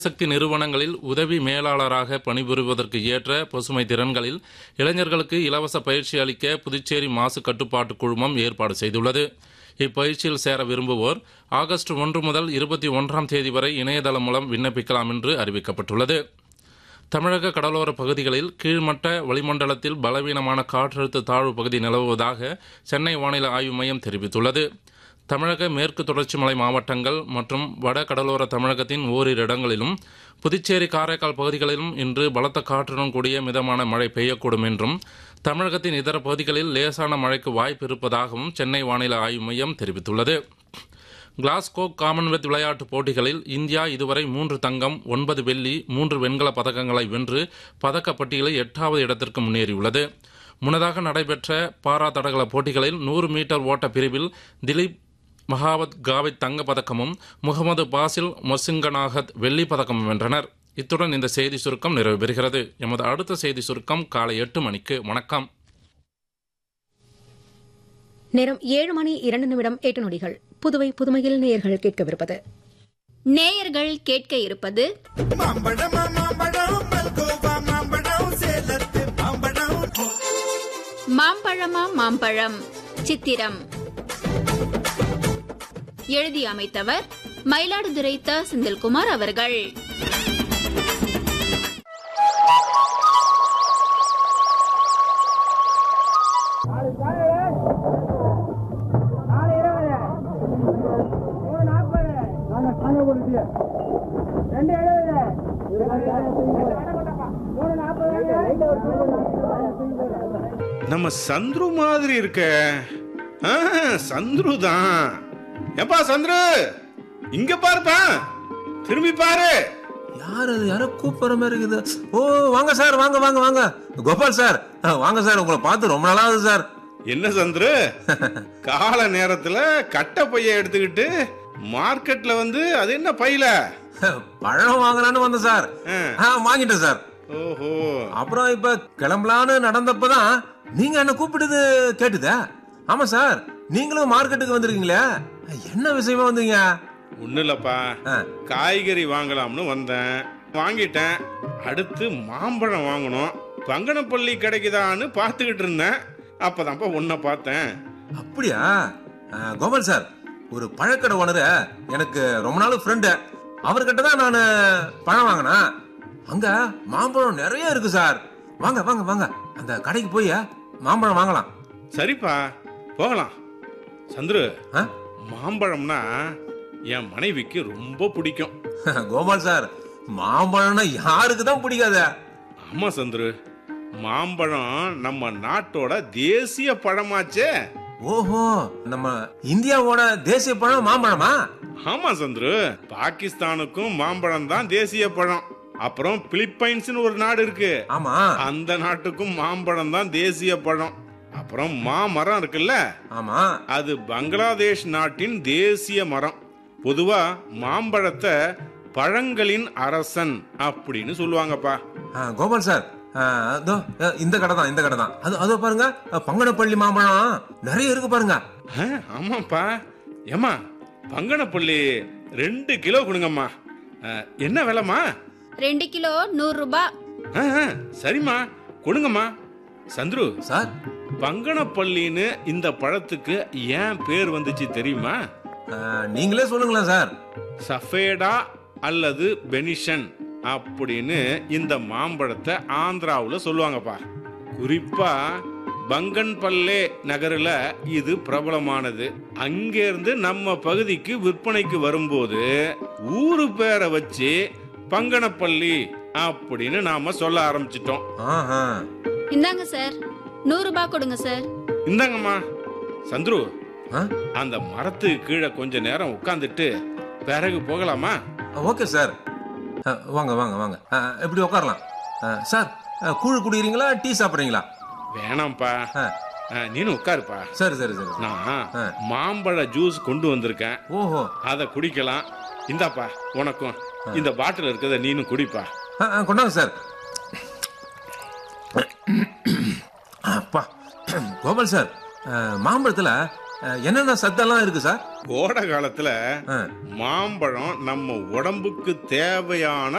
சக்தி நிறுவனங்களில் உதவி மேலாளராக பணிபுரிவதற்கு ஏற்ற பசுமை திறன்களில் இளைஞர்களுக்கு இலவச பயிற்சி அளிக்க புதுச்சேரி மாசு கட்டுப்பாட்டு குழுமம் ஏற்பாடு செய்துள்ளது இப்பயிற்சியில் சேர விரும்புவோர் ஆகஸ்ட் ஒன்று முதல் இருபத்தி ஒன்றாம் தேதி வரை இணையதளம் மூலம் விண்ணப்பிக்கலாம் என்று அறிவிக்கப்பட்டுள்ளது தமிழக கடலோர பகுதிகளில் கீழ்மட்ட வளிமண்டலத்தில் பலவீனமான காற்றழுத்த தாழ்வு பகுதி நிலவுவதாக சென்னை வானிலை ஆய்வு மையம் தெரிவித்துள்ளது தமிழக மேற்கு தொடர்ச்சி மலை மாவட்டங்கள் மற்றும் வட கடலோர தமிழகத்தின் ஓரிரு இடங்களிலும் புதுச்சேரி காரைக்கால் பகுதிகளிலும் இன்று பலத்த காற்றுடன் கூடிய மிதமான மழை பெய்யக்கூடும் என்றும் தமிழகத்தின் இதர பகுதிகளில் லேசான மழைக்கு வாய்ப்பு இருப்பதாகவும் சென்னை வானிலை ஆய்வு மையம் தெரிவித்துள்ளது கிளாஸ்கோ காமன்வெல்த் விளையாட்டுப் போட்டிகளில் இந்தியா இதுவரை மூன்று தங்கம் ஒன்பது வெள்ளி மூன்று வெண்கல பதக்கங்களை வென்று பதக்கப்பட்டியலில் எட்டாவது இடத்திற்கு முன்னேறியுள்ளது முன்னதாக நடைபெற்ற பாரா தடகள போட்டிகளில் நூறு மீட்டர் ஓட்ட பிரிவில் திலீப் மகாவத் காவித் தங்கப் பதக்கமும் முகமது பாசில் மொசிங்கனாகத் வெள்ளி பதக்கமும் வென்றனர் இத்துடன் இந்த செய்தி சுருக்கம் நிறைவு பெறுகிறது எமது அடுத்த செய்தி சுருக்கம் காலை எட்டு மணிக்கு வணக்கம் நேரம் ஏழு மணி இரண்டு நிமிடம் எட்டு நொடிகள் புதுவை புதுமையில் நேயர்கள் கேட்கவிருப்பது நேயர்கள் கேட்க இருப்பது மாம்பழம் மாம்பழம் மல்கோவா மாம்பழம் சேலத்து மாம்பழம் மாம்பழமா மாம்பழம் சித்திரம் எழுதி அமைத்தவர் மயிலாடுதுறை த செந்தில்குமார் அவர்கள் நம்ம சந்துரு மாதிரி இருக்க ஆ, சந்துரு தான் எப்பா சந்துரு இங்க பாருப்பா திரும்பி பாரு யார் அது யாரோ கூப்பிடுற மாதிரி இருக்குது ஓ வாங்க சார் வாங்க வாங்க வாங்க கோபால் சார் ஆ, வாங்க சார் உங்களை பார்த்து ரொம்ப நாளாகுது சார் என்ன சந்துரு கால நேரத்துல கட்டை பைய எடுத்துக்கிட்டு மார்க்கெட்ல வந்து அது என்ன பையில பழம் வாங்கலான்னு வந்தேன் சார் ஆ. ஆ, வாங்கிட்டேன் சார் ஓஹோ அப்புறம் இப்ப கிளம்பலான்னு நடந்தப்பதான் நீங்க என்ன கூப்பிட்டது கேட்டுதா ஆமா சார் நீங்களும் மார்க்கெட்டுக்கு வந்திருக்கீங்களே என்ன விஷயமா வந்தீங்க ஒண்ணு இல்லப்பா ஆ. காய்கறி வாங்கலாம்னு வந்தேன் வாங்கிட்டேன் அடுத்து மாம்பழம் வாங்கணும் பங்கனப்பள்ளி கிடைக்குதான்னு பார்த்துக்கிட்டு இருந்தேன் அப்பதான்ப்பா உன்னை பார்த்தேன் அப்படியா ஆ, கோபால் சார் ஒரு பழக்கடை ஓனரு எனக்கு ரொம்ப நாள் ஃப்ரெண்டு அவர்கிட்ட தான் நான் பழம் வாங்கினேன் அங்க மாம்பழம் நிறைய இருக்கு சார் வாங்க வாங்க வாங்க அந்த கடைக்கு போய் மாம்பழம் வாங்கலாம் சரிப்பா போகலாம் சந்துரு ஆ? மாம்பழம்னா என் மனைவிக்கு ரொம்ப பிடிக்கும் கோபால் சார் மாம்பழம்னா யாருக்கு தான் பிடிக்காத ஆமா சந்துரு மாம்பழம் நம்ம நாட்டோட தேசிய பழமாச்சே ஓஹோ நம்ம இந்தியாவோட தேசிய பழம் மாம்பழமா ஆமா சந்துரு பாகிஸ்தானுக்கும் மாம்பழம் தான் தேசிய பழம் அப்புறம் பிலிப்பைன்ஸ்னு ஒரு நாடு இருக்கு ஆமா அந்த நாட்டுக்கும் மாம்பழம் தான் தேசிய பழம் அப்புறம் மாமரம் இருக்குல்ல ஆமா அது பங்களாதேஷ் நாட்டின் தேசிய மரம் பொதுவா மாம்பழத்தை பழங்களின் அரசன் அப்படின்னு சொல்லுவாங்கப்பா ஆ, கோபால் சார் ஆ, அதோ ஆ, இந்த கடை தான் இந்த கடை தான் அது அதோ பாருங்க ஆ, பங்கனப்பள்ளி மாம்பழம் நிறைய இருக்கு பாருங்க ஆ, ஆமாப்பா ஏம்மா பங்கனப்பள்ளி ரெண்டு கிலோ கொடுங்கம்மா ஆ, என்ன விலைம்மா ரெண்டு கிலோ நூறு ரூபாய் ஆ, ஆ, சரிம்மா கொடுங்கம்மா சந்துரு சார் பங்கனப்பள்ளின்னு இந்த பழத்துக்கு ஏன் பேர் வந்துச்சு தெரியுமா ஆ, நீங்களே சொல்லுங்களேன் சார் சஃபேடா அல்லது பெனிஷன் அப்படின்னு இந்த மாம்பழத்தை ஆந்திராவுல சொல்லுவாங்கப்பா குறிப்பா பங்கன்பல்லே நகரில் இது பிரபலமானது அங்கேருந்து நம்ம பகுதிக்கு விற்பனைக்கு வரும்போது ஊரு பேரை வச்சு பங்கனப்பள்ளி அப்படின்னு நாம சொல்ல ஆரம்பிச்சிட்டோம் ஆஹா. இந்தாங்க சார் நூறு ரூபாய் கொடுங்க சார் இந்தாங்கம்மா சந்துரு ஆ? அந்த மரத்துக்கு கீழே கொஞ்ச நேரம் உட்காந்துட்டு பிறகு போகலாமா ஓகே சார் ஆ, வாங்க வாங்க வாங்க ஆ, இப்படி உட்காரலாம் ஆ, சார் ஆ, கூழ் குடிக்கிறீங்களா டீ சாப்பிட்றீங்களா வேணாம்ப்பா ஆ, ஆ, நீனும் உட்காருப்பா சரி சரி சரி நான் ஆ. மாம்பழ ஜூஸ் கொண்டு வந்திருக்கேன் ஓஹோ அதை குடிக்கலாம் இந்தாப்பா உனக்கும் இந்த பாட்டில் இருக்கிறத நீனும் குடிப்பா ஆ, ஆ, கொண்டாங்க சார் அப்பா கோபால் சார் ஆ, மாம்பழத்துல அஹ், என்னென்ன சத்தெல்லாம் இருக்கு சார் கோடை காலத்துல ஆ. மாம்பழம் நம்ம உடம்புக்கு தேவையான